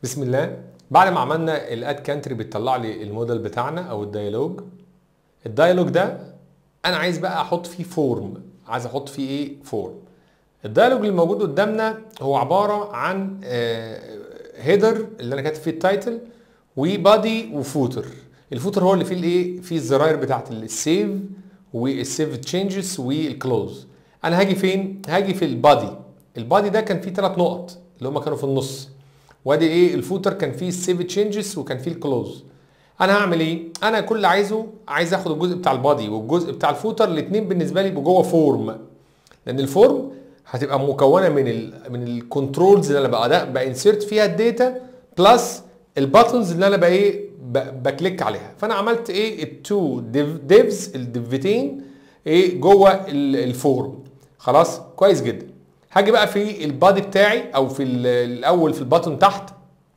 بسم الله بعد ما عملنا الاد كانتري بتطلع لي الموديل بتاعنا او الديالوج الديالوج ده انا عايز بقى احط فيه فورم عايز احط فيه ايه فورم الديالوج اللي موجود قدامنا هو عباره عن هيدر اللي انا كاتب فيه التايتل وبادي وفوتر الفوتر هو اللي فيه الايه فيه الزراير بتاعت السيف والسيف تشينجز والكلوز انا هاجي فين هاجي في البادي البادي ده كان فيه ثلاث نقط اللي هم كانوا في النص وادي ايه الفوتر كان فيه السيف تشينجز وكان فيه الكلوز انا هعمل ايه انا كل اللي عايزه عايز اخد الجزء بتاع البادي والجزء بتاع الفوتر الاثنين بالنسبه لي يبقوا جوه فورم لان الفورم هتبقى مكونه من ال من الكنترولز اللي انا بقى بانسيرت فيها الداتا بلس الباتنز اللي انا بقى ايه بكليك عليها فانا عملت ايه التو ديفز الديفتين ايه جوه الفورم خلاص كويس جدا هاجي بقى في البادي بتاعي او في الاول في الباتون تحت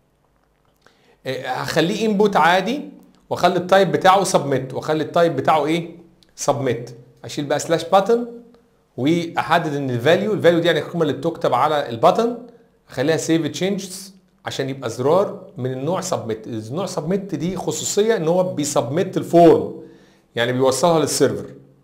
هخليه انبوت عادي واخلي التايب بتاعه سبميت واخلي التايب بتاعه ايه سبميت اشيل بقى سلاش باتن واحدد ان الفاليو الفاليو دي يعني القيمه اللي بتكتب على الباتن اخليها سيف تشينجز عشان يبقى زرار من النوع سبميت النوع سبميت دي خصوصيه ان هو بيسبميت الفورم يعني بيوصلها للسيرفر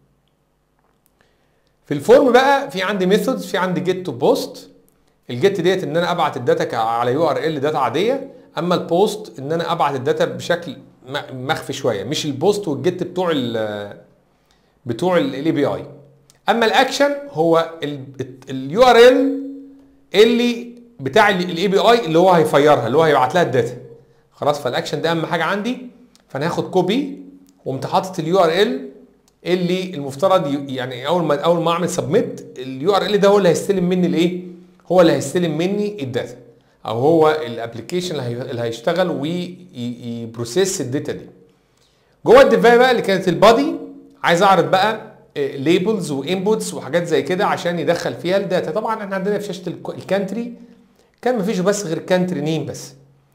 في الفورم بقى في عندي ميثودز في عندي جيت تو بوست الجيت ديت ان انا ابعت الداتا على يو ار ال داتا عاديه اما البوست ان انا ابعت الداتا بشكل مخفي شويه مش البوست والجيت بتوع ال بتوع الاي بي اي اما الاكشن هو اليو ار ال اللي بتاع الاي بي اي اللي هو هيفيرها اللي هو هيبعت لها الداتا خلاص فالاكشن ده اهم حاجه عندي فانا هاخد كوبي وقمت حاطط اليو ار ال اللي المفترض يعني اول ما اول ما اعمل سبميت اليو ار ال ده هو اللي هيستلم مني الايه هو اللي هيستلم مني الداتا او هو الابلكيشن اللي هيشتغل ويبروسيس الداتا دي جوه الديفاي بقى اللي كانت البادي عايز اعرض بقى ليبلز وانبوتس وحاجات زي كده عشان يدخل فيها الداتا طبعا احنا عندنا في شاشه الكانتري كان مفيش بس غير كانتري نيم بس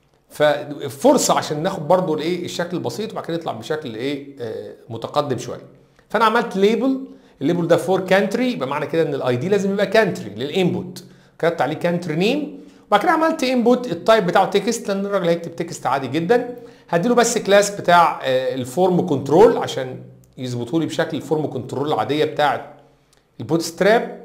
ففرصه عشان ناخد برضو الايه الشكل البسيط وبعد كده نطلع بشكل ايه آه متقدم شويه فانا عملت ليبل الليبل ده فور كانتري يبقى معنى كده ان الاي دي لازم يبقى كانتري للانبوت كتبت عليه كانتري نيم وبعد كده عملت انبوت التايب بتاعه تكست لان الراجل هيكتب تكست عادي جدا هديله بس كلاس بتاع آه الفورم كنترول عشان يظبطوا لي بشكل الفورم كنترول العاديه بتاعه البوت ستراب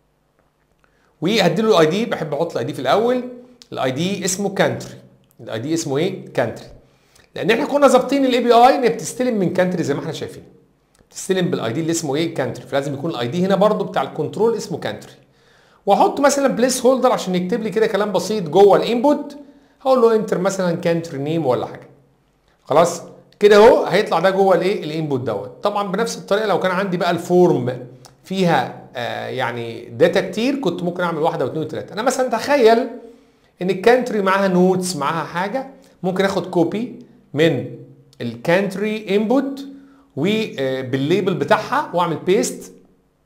وهديله الاي دي بحب احط الاي دي في الاول الاي دي اسمه كانتري الاي دي اسمه ايه كانتري لان احنا كنا ظابطين الاي بي اي ان بتستلم من كانتري زي ما احنا شايفين بتستلم بالاي دي اللي اسمه ايه كانتري فلازم يكون الاي دي هنا برضو بتاع الكنترول اسمه كانتري واحط مثلا بليس هولدر عشان يكتب لي كده كلام بسيط جوه الانبوت هقول له انتر مثلا كانتري نيم ولا حاجه خلاص كده اهو هيطلع ده جوه الايه الانبوت دوت طبعا بنفس الطريقه لو كان عندي بقى الفورم فيها آه يعني داتا كتير كنت ممكن اعمل واحده واثنين وثلاثه انا مثلا تخيل ان الكانتري معاها نوتس معاها حاجه ممكن اخد كوبي من الكانتري انبوت وبالليبل بتاعها واعمل بيست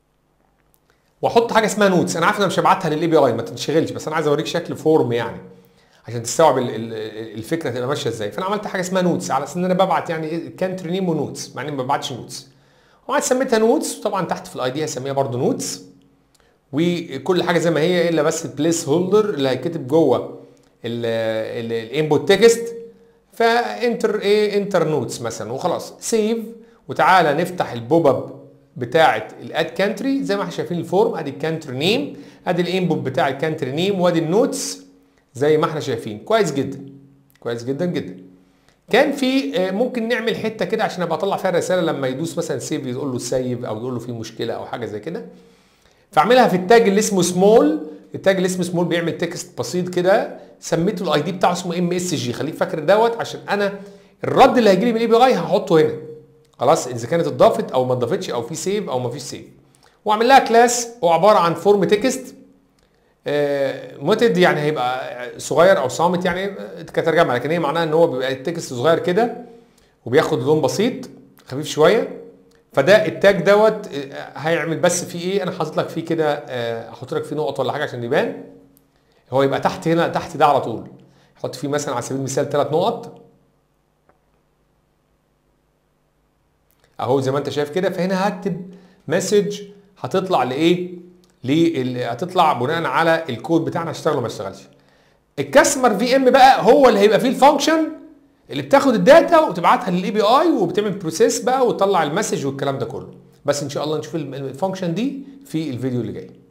واحط حاجه اسمها نوتس انا عارف ان انا مش هبعتها للاي بي اي ما تنشغلش بس انا عايز اوريك شكل فورم يعني عشان تستوعب الفكره تبقى ماشيه ازاي فانا عملت حاجه اسمها نوتس على اساس ان انا ببعت يعني كانتري نيم ونوتس مع اني ما ببعتش نوتس وقعدت سميتها نوتس وطبعا تحت في الاي دي هسميها برده نوتس وكل حاجه زي ما هي الا بس البليس هولدر اللي هيتكتب جوه الانبوت تكست فانتر ايه انتر نوتس مثلا وخلاص سيف وتعالى نفتح البوب اب بتاعه الاد كانتري زي ما احنا شايفين الفورم ادي الكانتري نيم ادي الانبوت بتاع الكانتري نيم وادي النوتس زي ما احنا شايفين كويس جدا كويس جدا جدا كان في ممكن نعمل حته كده عشان ابقى اطلع فيها رساله لما يدوس مثلا سيف يقول له سيف او يقول له في مشكله او حاجه زي كده فاعملها في التاج اللي اسمه سمول التاج اللي اسمه سمول بيعمل تكست بسيط كده سميته الاي دي بتاعه اسمه ام اس جي خليك فاكر دوت عشان انا الرد اللي هيجي لي من الاي بي اي هحطه هنا خلاص اذا كانت اتضافت او ما اتضافتش او في سيف او ما فيش سيف واعمل لها كلاس هو عباره عن فورم تكست موتد يعني هيبقى صغير او صامت يعني كترجمه لكن هي معناها ان هو بيبقى التكست صغير كده وبياخد لون بسيط خفيف شويه فده التاج دوت هيعمل بس فيه ايه انا حاطط لك فيه كده احط لك فيه نقط ولا حاجه عشان يبان هو يبقى تحت هنا تحت ده على طول احط فيه مثلا على سبيل المثال ثلاث نقط اهو زي ما انت شايف كده فهنا هكتب مسج هتطلع لايه؟ هتطلع بناء على الكود بتاعنا اشتغل ولا ما اشتغلش الكاستمر في ام بقى هو اللي هيبقى فيه الفانكشن اللي بتاخد الداتا وتبعتها للاي بي اي وبتعمل بروسيس بقى وتطلع المسج والكلام ده كله بس ان شاء الله نشوف الفانكشن دي في الفيديو اللي جاي